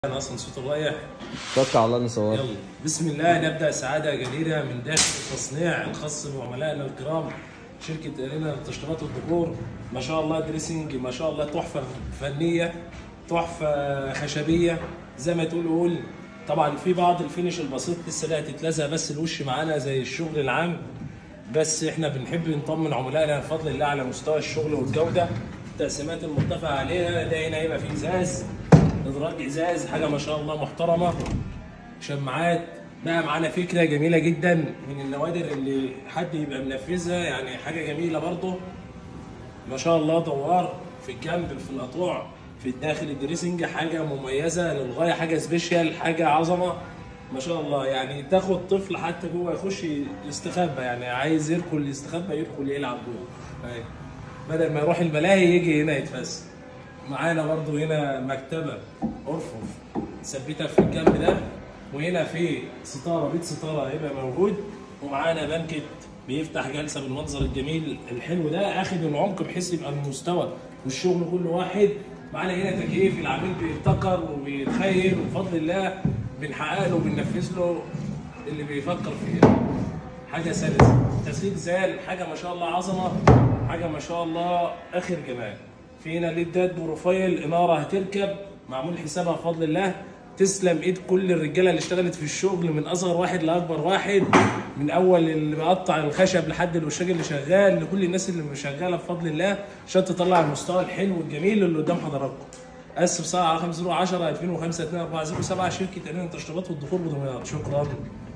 انا اصلا صوت رايح توكل على الله نصور يلا بسم الله نبدا سعاده جديده من داخل التصنيع الخاص بعملائنا الكرام شركه ارينا للتشطيبات والديكور ما شاء الله دريسنج ما شاء الله تحفه فنيه تحفه خشبيه زي ما تقول قول طبعا في بعض الفينش البسيط لسه ده هتتلزق بس الوش معانا زي الشغل العام بس احنا بنحب نطمن عملائنا بفضل الله على مستوى الشغل والجوده التقسيمات المتفق عليها ده هنا هيبقى فيه ازاز ادراج ازاز حاجه ما شاء الله محترمه شماعات بقى معانا فكره جميله جدا من النوادر اللي حد يبقى منفذها يعني حاجه جميله برضه ما شاء الله دوار في الجنب في القطوع في الداخل الدريسنج حاجه مميزه للغايه حاجه سبيشال حاجه عظمه ما شاء الله يعني تاخد طفل حتى جوه يخش يستخبى يعني عايز يدخل يستخبى يدخل يلعب جوه أهي. بدل ما يروح الملاهي يجي هنا يتفسح معانا برضو هنا مكتبة أرفف ثبتها في الجنب ده وهنا في ستارة بيت ستارة هيبقى موجود ومعانا بنكت بيفتح جلسة بالمنظر الجميل الحلو ده اخد العمق بحيث يبقى المستوى والشغل كله واحد معانا هنا تكييف العميل بيفتكر وبيتخيل وبفضل الله بنحقق له وبننفذ له اللي بيفكر فيه حاجه سلسه تسليك زال حاجه ما شاء الله عظمه حاجه ما شاء الله اخر جمال في هنا ليدات بروفايل اناره هتركب معمول حسابها بفضل الله تسلم ايد كل الرجاله اللي اشتغلت في الشغل من اصغر واحد لاكبر واحد من اول اللي بيقطع الخشب لحد الوشاج اللي شغال لكل الناس اللي شغاله بفضل الله عشان تطلع المستوى الحلو الجميل اللي قدام حضراتكم اسف ساعه 5010 2005 2407 شركه امين التشطيبات والدخول بدمياط شكرا